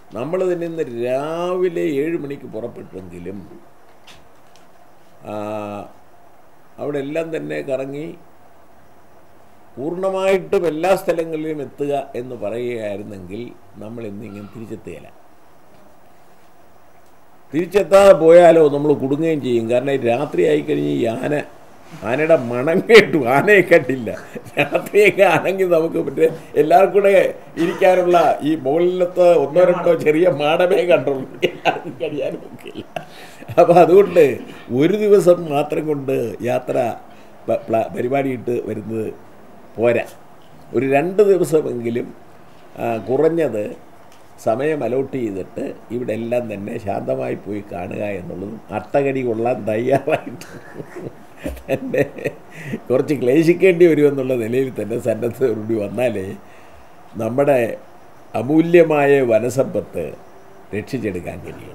നമ്മൾ തന്നെ ഇന്ന് രാവിലെ ഏഴ് മണിക്ക് പുറപ്പെട്ടെങ്കിലും ആ, അവിടെ എല്ലാം തന്നെ കറങ്ങി പൂർണ്ണമായിട്ടും എല്ലാ സ്ഥലങ്ങളിലും എത്തുക എന്ന് പറയുകയായിരുന്നെങ്കിൽ നമ്മൾ ഇന്ന് ഇങ്ങനെ തിരിച്ചെത്തുകയില്ല തിരിച്ചെത്താതെ പോയാലോ നമ്മൾ കുടുങ്ങുകയും ചെയ്യും കാരണം ഈ രാത്രി ആയിക്കഴിഞ്ഞ് ഈ ആന ആനയുടെ മണം കേട്ടു ആനയെ കണ്ടില്ല രാത്രിയൊക്കെ ആണെങ്കിൽ നമുക്ക് മറ്റേ എല്ലാവർക്കും കൂടെ ഇരിക്കാനുള്ള ഈ മുകളിലത്തെ ഒന്നോ രണ്ടോ ചെറിയ മാടമേ കണ്ടുള്ളൂ എല്ലാവർക്കും കഴിയാനും ഒക്കെയില്ല അപ്പോൾ അതുകൊണ്ട് ഒരു ദിവസം മാത്രം കൊണ്ട് യാത്ര പ- പ്ല- പരിപാടിയിട്ട് വരുന്നത് പോരാ ഒരു രണ്ട് ദിവസമെങ്കിലും ആ, കുറഞ്ഞത് സമയം അലോട്ട് ചെയ്തിട്ട് ഇവിടെ എല്ലാം തന്നെ ശാന്തമായി പോയി കാണുക എന്നുള്ളതും അട്ടകടി കൊള്ളാൻ തയ്യാറായിട്ട് തന്നെ കുറച്ച് ക്ലേശിക്കേണ്ടി വരുമെന്നുള്ള നിലയിൽ തന്നെ സന്നദ്ധയോടുകൂടി വന്നാലേ നമ്മുടെ അമൂല്യമായ വനസമ്പത്ത് രക്ഷിച്ചെടുക്കാൻ കഴിയും